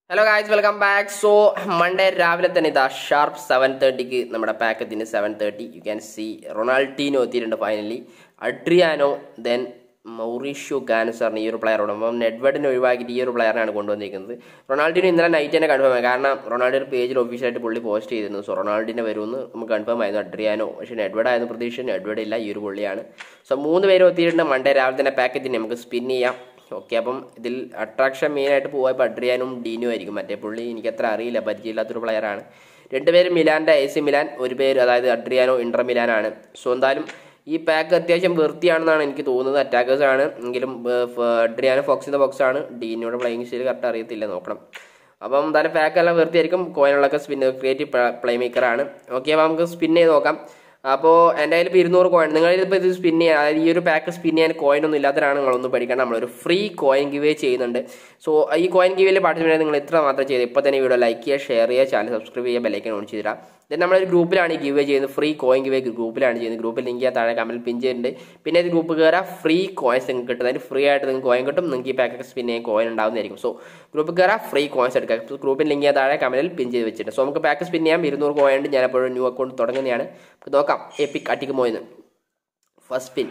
hello guys welcome back so Monday രാവിലെ തന്നെ ഇതാ ഷാർപ്പ് സെവൻ തേർട്ടിക്ക് നമ്മുടെ പാക്ക് എത്തിന് seven thirty you can see Ronaldinho എത്തിയിട്ടുണ്ട് ഫൈനലി അഡ്രിയാനോ ദെൻ മൗറീഷ്യോ ഗാനുസാറിന് ഈ ഒരു പ്ലെയറോട് അപ്പം നെഡ്വേഡിനെ ഒഴിവാക്കിയിട്ട് ഈ ഒരു പ്ലെയറിനാണ് കൊണ്ടുവന്നിരിക്കുന്നത് റൊണാൾഡിനോ ഇന്നലെ നൈറ്റ് തന്നെ കൺഫേം ആയി കാരണം റൊണാൾഡിയുടെ പേജിൽ ഒഫീഷ്യലായിട്ട് പുള്ളി പോസ്റ്റ് ചെയ്തിരുന്നു സോ റൊണാൾഡിനെ വരുമെന്ന് നമുക്ക് കൺഫേം ആയിരുന്നു അഡ്രിയാനോ പക്ഷേ നെഡ്വേഡ് ആയിരുന്നു പ്രതീക്ഷ നെഡ്വേഡ് ഇല്ല ഈ ഒരു പുള്ളിയാണ് സോ മൂന്ന് പേരും എത്തിയിട്ടുണ്ട് മൺഡേ രാവിലെ തന്നെ പാക്കറ്റിന് നമുക്ക് സ്പിൻ ചെയ്യാം ഓക്കെ അപ്പം ഇതിൽ അട്രാക്ഷൻ മെയിനായിട്ട് പോകാൻ ഇപ്പോൾ അഡ്രിയാനും ഡീനും ആയിരിക്കും മറ്റേ പുള്ളി എനിക്ക് അത്ര അറിയില്ല പരിചയമില്ലാത്തൊരു പ്ലെയറാണ് രണ്ടുപേരും മിലാൻ്റെ എ സി മിലാൻ ഒരു പേര് അതായത് അഡ്രിയാനോ ഇൻ്റർ മിലാനാണ് സോ എന്തായാലും ഈ പാക്ക് അത്യാവശ്യം വൃത്തിയാണെന്നാണ് എനിക്ക് തോന്നുന്നത് അറ്റാക്കേഴ്സ് ആണ് എങ്കിലും അഡ്രിയാനോ ഫോക്സിൻ്റെ ബോക്സ് ആണ് ഡീനോടെ പ്ലേയിങ് സ്റ്റൈൽ കറക്റ്റ് അറിയത്തില്ല നോക്കണം അപ്പം എന്തായാലും പാക്ക് എല്ലാം വൃത്തിയായിരിക്കും കോയിനുള്ളൊക്കെ സ്പിൻ ക്രിയേറ്റീവ് പ്ലേ മേക്കറാണ് ഓക്കെ അപ്പോൾ നമുക്ക് സ്പിൻ ചെയ്ത് നോക്കാം അപ്പോൾ എൻ്റെ കയ്യിൽ ഇപ്പോൾ ഇരുന്നൂറ് കോയിൻ നിങ്ങളിപ്പോൾ ഇത് സ്പിൻ ചെയ്യാൻ അതായത് ഈ ഒരു പാക്ക് സ്പിൻ ചെയ്യാൻ കോയിൻ ഒന്നും ഇല്ലാത്തവരാണ് നിങ്ങളൊന്നും പഠിക്കണം നമ്മളൊരു ഫ്രീ കോയിൻ ഗിവേ ചെയ്യുന്നുണ്ട് സോ ഈ കോയിൻ ഗിവേയിൽ പാർട്ടിസിപ്പേറ്റ് നിങ്ങൾ ഇത്ര മാത്രം ചെയ്ത് ഇപ്പോൾ തന്നെ വീഡിയോ ലൈക്ക് ചെയ്യുക ഷെയർ ചെയ്യുക ചാനൽ സബ്സ്ക്രൈബ് ചെയ്യുക ബെല്ലൈക്കൻ ഓൺ ചെയ്തിടാം ദെൻ നമ്മളൊരു ഗ്രൂപ്പിലാണ് ഈ ഗിവേ ചെയ്യുന്നത് ഫ്രീ കോയിൻ ഗിവേ ഗ്രൂപ്പിലാണ് ചെയ്യുന്നത് ഗ്രൂപ്പിൽ ലിങ്ക് ചെയ്യാൻ താഴെ കമൻറ്റിൽ പിൻ ചെയ്യുന്നുണ്ട് പിന്നെ ഇത് ഗ്രൂപ്പ് കയറാൻ ഫ്രീ കോയിൻസ് നിങ്ങൾക്ക് കിട്ടും അതായത് ഫ്രീ ആയിട്ട് നിങ്ങൾക്ക് കോയിൻ കിട്ടും നിങ്ങൾക്ക് ഈ പാക്കൊക്കെ സ്പിൻ ചെയ്യാൻ കോയിൻ ഉണ്ടാവുന്നതായിരിക്കും സോ ഗ്രൂപ്പ് കയറാൻ ഫ്രീ കോയിൻസ് എടുക്കാം ഗ്രൂപ്പിൽ ലിങ്ക് ചെയ്യാൻ താഴെ കമൻറ്റിൽ പിൻ ചെയ്ത് വെച്ചിട്ടുണ്ട് സോ നമുക്ക് പാക്ക് സ്പിൻ ചെയ്യാം ഇരുന്നൂറ് കോയിൻ ഉണ്ട് ഞാൻ എപ്പോഴും ന്യൂ അക്കൗണ്ട് തുടങ്ങുന്നതാണ് നമുക്ക് നോക്കാം എപ്പിക് അട്ടിക്ക് പോയെന്ന് first spin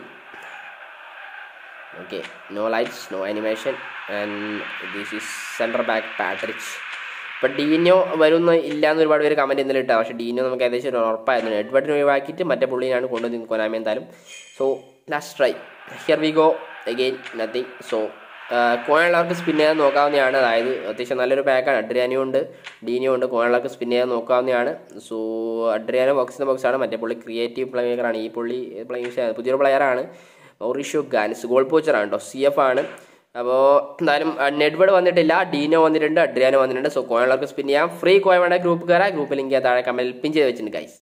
okay no lights no animation and this is centre back Patrick ഇപ്പം ഡീനോ വരുന്ന ഇല്ല എന്ന് ഒരുപാട് പേര് കമൻറ്റ് ഇന്നലെ ഇട്ടാ പക്ഷേ ഡീനോ നമുക്ക് ഏകദേശം ഒരു ഉറപ്പായിരുന്നു എഡ്വേർഡിനെ ഒഴിവാക്കിയിട്ട് മറ്റേ പുള്ളിയാണ് കൊണ്ടുവന്ന് കൊനാമി എന്തായാലും so last try here we go again nothing so കോയിനുള്ളവർക്ക് സ്പിൻ ചെയ്യാൻ നോക്കാവുന്നതാണ് അതായത് അത്യാവശ്യം നല്ലൊരു പാക്കാണ് അഡ്രിയാനിയോ ഉണ്ട് ഡീനിയോ ഉണ്ട് കോയിനുള്ളവർക്ക് സ്പിൻ ചെയ്യാൻ നോക്കാവുന്നതാണ് സോ അഡ്രിയാനോ ബോക്സിൻ്റെ ബോക്സാണ് മറ്റേ പുള്ളി ക്രിയേറ്റീവ് പ്ലേ മേക്കറാണ് ഈ പുള്ളി പ്ലേയിങ് പുതിയൊരു പ്ലെയറാണ് മൗറിഷ്യോ ഗാനിസ് ഗോൾ പോച്ചറാണ് കേട്ടോ സി എഫ് ആണ് അപ്പോൾ എന്തായാലും നെഡ്വേഡ് വന്നിട്ടില്ല ഡീനോ വന്നിട്ടുണ്ട് അഡ്രിയാനോ വന്നിട്ടുണ്ട് സോ കോയിനുള്ളവർക്ക് സ്പിൻ ചെയ്യാം ഫ്രീ കോയിൻ വേണ്ട ഗ്രൂപ്പ് കയറാം ഗ്രൂപ്പ് ലിങ്ക് താഴെ കമൻറ്റിൽ പിൻ ചെയ്ത് വെച്ചിട്ടുണ്ട് ഗൈസ്